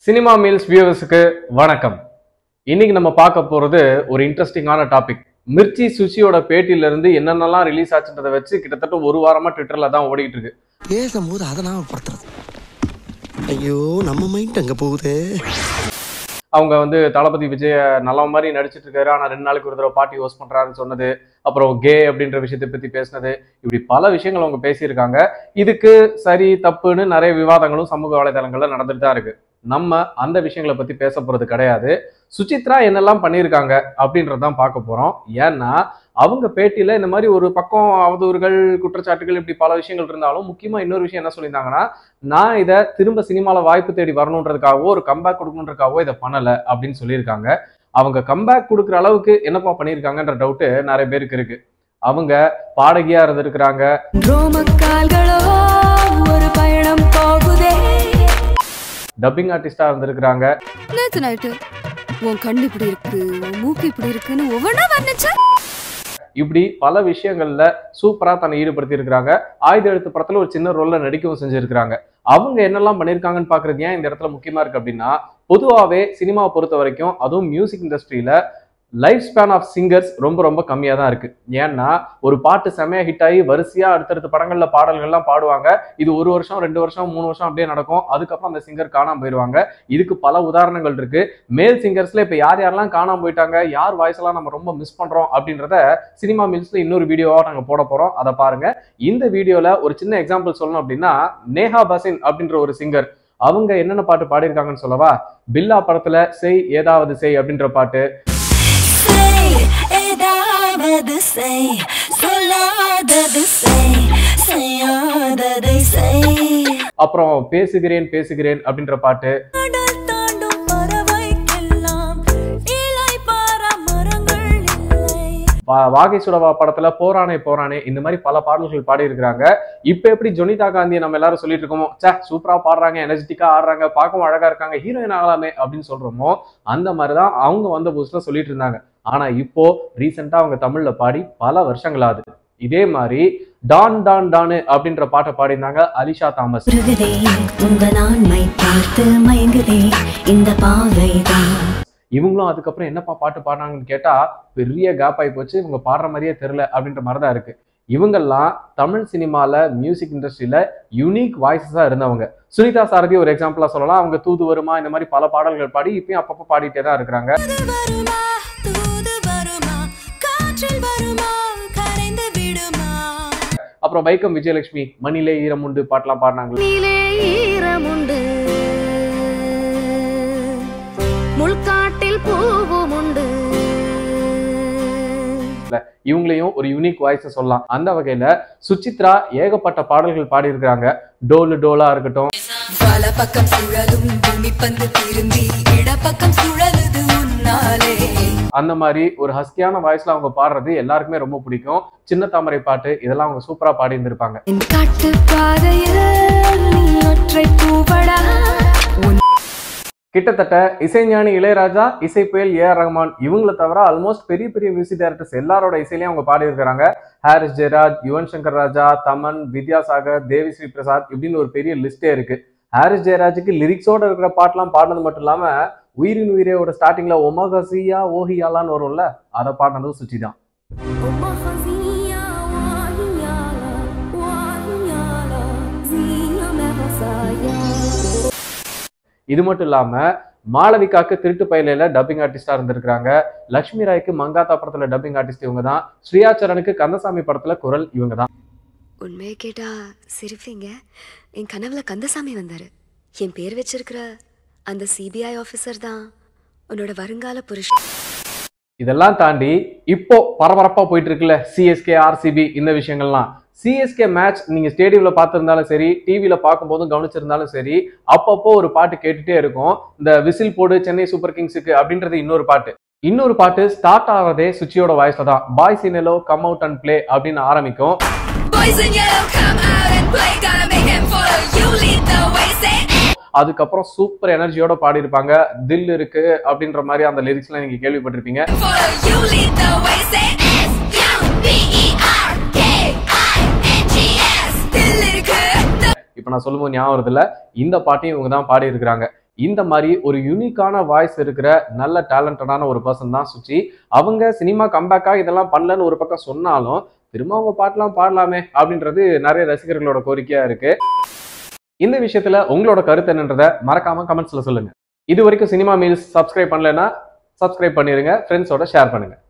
cinema meals வியூவர்ஸுக்கு வணக்கம் இன்னைக்கு நம்ம பார்க்க போறது ஒரு இன்ட்ரெஸ்டிங்கான டாபிக் மிர்ச்சி சுஷியோட பேட்டியில இருந்து என்னென்னலாம் ரிலீஸ் ஆச்சுன்றதை வச்சு கிட்டத்தட்ட ஒரு வாரமா ட்விட்டர்ல தான் ஓடிட்டு இருக்கு பேசும்போது அதை ஞாபகப்படுத்துறது ஐயோ நம்ம மைண்ட் அங்க போகுதே அவங்க வந்து தளபதி விஜய நல்ல மாதிரி நடிச்சிட்டு இருக்காரு ஆனா ரெண்டு நாளைக்கு ஒரு தடவை பார்ட்டி ஹோஸ்ட் பண்றாருன்னு சொன்னது அப்புறம் கே அப்படின்ற விஷயத்தை பத்தி பேசினது இப்படி பல விஷயங்கள் அவங்க பேசியிருக்காங்க இதுக்கு சரி தப்புன்னு நிறைய விவாதங்களும் சமூக வலைதளங்கள்ல நடந்துட்டு தான் இருக்கு நம்ம அந்த விஷயங்களை பத்தி பேச போறது கிடையாது சுசித்ரா என்னெல்லாம் பண்ணியிருக்காங்க அப்படின்றதான் பார்க்க போறோம் ஏன்னா அவங்க பேட்டியில இந்த மாதிரி ஒரு பக்கம் அவதூறுகள் குற்றச்சாட்டுகள் இப்படி பல விஷயங்கள் இருந்தாலும் முக்கியமா இன்னொரு விஷயம் என்ன சொல்லியிருந்தாங்கன்னா நான் இதை திரும்ப சினிமால வாய்ப்பு தேடி வரணுன்றதுக்காகவோ ஒரு கம்பேக் கொடுக்கணுன்றதுக்காகவோ இதை பண்ணல அப்படின்னு சொல்லியிருக்காங்க அவங்க கம்பேக் கொடுக்குற அளவுக்கு என்னப்பா பண்ணியிருக்காங்கன்ற டவுட்டு நிறைய பேருக்கு இருக்கு அவங்க பாடகியா இருந்திருக்கிறாங்க ரோமக்கால்களோ ஒரு பயணம் போகுதே டப்பிங் ஆர்டிஸ்டா இருந்திருக்கிறாங்க நேத்து நைட்டு உன் கண்ணு இப்படி இருக்கு உன் மூக்கு இப்படி இருக்குன்னு ஒவ்வொன்றா வர்ணிச்ச இப்படி பல விஷயங்கள்ல சூப்பரா தன்னை ஈடுபடுத்தி இருக்கிறாங்க ஆயுத எழுத்து படத்துல ஒரு சின்ன ரோல்ல நடிக்கவும் செஞ்சிருக்கிறாங்க அவங்க என்னெல்லாம் பண்ணியிருக்காங்கன்னு பாக்குறது ஏன் இந்த இடத்துல முக்கியமா இருக்கு அப்படின்னா பொதுவாகவே சினிமாவை பொறுத்த வரைக்கும் அதுவும் மியூசிக் இண்டஸ்ட்ரியில லைஃப் ஸ்பேன் ஆஃப் சிங்கர்ஸ் ரொம்ப ரொம்ப கம்மியாக தான் இருக்கு ஏன்னா ஒரு பாட்டு செமையா ஹிட் ஆகி வரிசையா அடுத்தடுத்த படங்கள்ல பாடல்கள்லாம் பாடுவாங்க இது ஒரு வருஷம் ரெண்டு வருஷம் மூணு வருஷம் அப்படியே நடக்கும் அதுக்கப்புறம் அந்த சிங்கர் காணாம போயிடுவாங்க இதுக்கு பல உதாரணங்கள் இருக்கு மேல் சிங்கர்ஸ்ல இப்ப யார் யாரெல்லாம் காணாம போயிட்டாங்க யார் வாய்ஸ் எல்லாம் நம்ம ரொம்ப மிஸ் பண்றோம் அப்படின்றத சினிமா மில்ஸ்ல இன்னொரு வீடியோவா நாங்க போட போறோம் அதை பாருங்க இந்த வீடியோல ஒரு சின்ன எக்ஸாம்பிள் சொல்லணும் அப்படின்னா நேஹா பசின் அப்படின்ற ஒரு சிங்கர் அவங்க என்னென்ன பாட்டு பாடியிருக்காங்கன்னு சொல்லவா பில்லா படத்துல செய் ஏதாவது செய் அப்படின்ற பாட்டு செய் ஏதாவது செய் சொல்லாதது செய் செய்யாததை செய் அப்புறம் பேசுகிறேன் பேசுகிறேன் அப்படின்ற பாட்டு கடல் தாண்டும் பறவைக்கெல்லாம் இலை பாரா மரங்கள் இல்லை வா- வாகை சுடவா படத்துல போரானே போரானே இந்த மாதிரி பல பாடல்கள் பாடி இருக்கிறாங்க இப்ப எப்படி ஜொனிதா காந்தியை நம்ம எல்லாரும் சொல்லிட்டு இருக்கோமோ சே சூப்பரா பாடுறாங்க எனர்ஜெட்டிக்கா ஆடுறாங்க பார்க்கவும் அழகா இருக்காங்க ஹீரோயின் ஆகலாமே அப்படின்னு சொல்றோமோ அந்த மாதிரிதான் அவங்க வந்த புதுசுல சொல்லிட்டு இருந்தாங்க ஆனா இப்போ ரீசெண்டா அவங்க தமிழ்ல பாடி பல வருஷங்கள் ஆகுது இதே மாதிரி டான் டான் டானு அப்படின்ற பாட்டை பாடியிருந்தாங்க அலிஷா தாமஸ் உருகுதே உங்க நான்மை பார்த்து மயங்குதே இந்த பாவைதான் இவங்களும் அதுக்கப்புறம் என்னப்பா பாட்டு பாடுறாங்கன்னு கேட்டா பெரிய கேப் ஆகி போச்சு இவங்க பாடுற மாதிரியே தெரியல அப்படின்ற மாதிரி தான் இருக்கு இவங்கெல்லாம் தமிழ் சினிமால மியூசிக் இண்டஸ்ட்ரியில யூனிக் வாய்ஸஸா இருந்தவங்க சுனிதா சாரதி ஒரு எக்ஸாம்பிளா சொல்லலாம் அவங்க தூது வருமா இந்த மாதிரி பல பாடல்கள் பாடி இப்பயும் அப்பப்போ பாடிட்டே தான் இருக்கிறாங்க வருமா தூது வருமா காற்றில் வருமா கரைந்து விடுமா அப்புறம் வைக்கம் விஜயலட்சுமி மணிலே ஈரம் உண்டு பாட்டெல்லாம் பாடினாங்க நீலே ஈரமுண்டு முள்காட்டில் பூவும் உண்டு இவங்களையும் ஒரு யூனிக் வாய்ஸ் சொல்லலாம் அந்த வகையில சுசித்ரா ஏகப்பட்ட பாடல்கள் பாடி இருக்கிறாங்க டோலு டோலா இருக்கட்டும் வல பக்கம் சுழலும் பூமி பந்து திரும்பி இடப்பக்கம் சுழலுது உன்னாலே அந்த மாதிரி ஒரு ஹஸ்கியான வாய்ஸ்ல அவங்க பாடுறது எல்லாருக்குமே ரொம்ப பிடிக்கும் சின்ன தாமரை பாட்டு இதெல்லாம் அவங்க சூப்பரா பாடி இருந்திருப்பாங்க என் காட்டு பாதையில் நீ ஒற்றை பூவடா உன் கிட்டத்தட்ட இசைஞானி இளையராஜா இசை புயல் ஏ ஆர் ரஹ்மான் இவங்களை தவிர ஆல்மோஸ்ட் பெரிய பெரிய மியூசிக் டைரக்டர்ஸ் எல்லாரோட இசையிலையும் அவங்க பாடி இருக்கிறாங்க ஹாரிஸ் ஜெயராஜ் யுவன் சங்கர் ராஜா தமன் வித்யாசாகர் தேவிஸ்ரீ பிரசாத் இப்படின்னு ஒரு பெரிய லிஸ்டே இருக்கு ஹாரிஸ் ஜெயராஜுக்கு லிரிக்ஸோட இருக்கிற பாட்டெல்லாம் பாடினது மட்டும் இல்லாம உயிரின் உயிரேயோட ஸ்டார்டிங்ல ஒமகசியா ஓஹியாலான்னு வரும்ல அதை பாடினதும் சுச்சி தான் ومخزية وهيالا وهيالا زينة مغصايا இது மட்டும் இல்லாம மாளவிகாக்கு திருட்டு பயிலையில டப்பிங் ஆர்டிஸ்டா இருந்திருக்காங்க லட்சுமி ராய்க்கு மங்காத்தா படத்துல டப்பிங் ஆர்டிஸ்ட் இவங்க தான் ஸ்ரீயா சரணுக்கு கந்தசாமி படத்துல குரல் இவங்க தான் உண்மையை கேட்டா சிரிப்பீங்க என் கனவுல கந்தசாமி வந்தாரு என் பேர் வச்சிருக்கிற அந்த சிபிஐ ஆஃபீஸர் தான் உன்னோட வருங்கால புருஷன் இதெல்லாம் தாண்டி இப்போ பரபரப்பா போயிட்டு இருக்குல்ல சிஎஸ்கே ஆர்சிபி இந்த விஷயங்கள்லாம் சிஎஸ்கே மேட்ச் நீங்க ஸ்டேடியம்ல பார்த்திருந்தாலும் சரி டிவியில பார்க்கும்போதும் கவனிச்சிருந்தாலும் சரி அப்பப்போ ஒரு பாட்டு கேட்டுட்டே இருக்கும் இந்த விசில் போடு சென்னை சூப்பர் கிங்ஸுக்கு அப்படின்றது இன்னொரு பாட்டு இன்னொரு பாட்டு ஸ்டார்ட் ஆகிறதே சுச்சியோட வாய்ஸ்ல தான் boys in yellow come out and play அப்படின்னு ஆரம்பிக்கும் Boys in yellow come out and play gotta make him follow you lead the way say அதுக்கப்புறம் சூப்பர் எனர்ஜியோட பாடியிருப்பாங்க தில் இருக்கு அப்படின்ற மாதிரி அந்த லிரிக்ஸ்லாம் நீங்க கேள்விப்பட்டிருப்பீங்க follow you lead the way say S U B E R K I N G S தில் இருக்கு இப்போ நான் சொல்லும்போது ஞாபகம் வருதுல்ல இந்த பாட்டையும் இவங்க தான் பாடி இருக்கிறாங்க இந்த மாதிரி ஒரு யூனிக்கான வாய்ஸ் இருக்கிற நல்ல டேலண்டடான ஒரு பர்சன் தான் சுச்சி அவங்க சினிமா கம்பேக்காக இதெல்லாம் பண்ணலன்னு ஒரு பக்கம் சொன்னாலும் திரும்ப அவங்க பாட்டெல்லாம் பாடலாமே அப்படின்றது நிறைய ரசிகர்களோட கோரிக்கையா இருக்கு இந்த விஷயத்துல உங்களோட கருத்து என்னன்றதை மறக்காம கமெண்ட்ஸ்ல சொல்லுங்க இது வரைக்கும் சினிமா மீல்ஸ் சப்ஸ்கிரைப் பண்ணலைன்னா சப்ஸ்கிரைப் பண்ணிருங்க ஃப்ரெண்ட்ஸோட ஷேர் பண்ணுங்க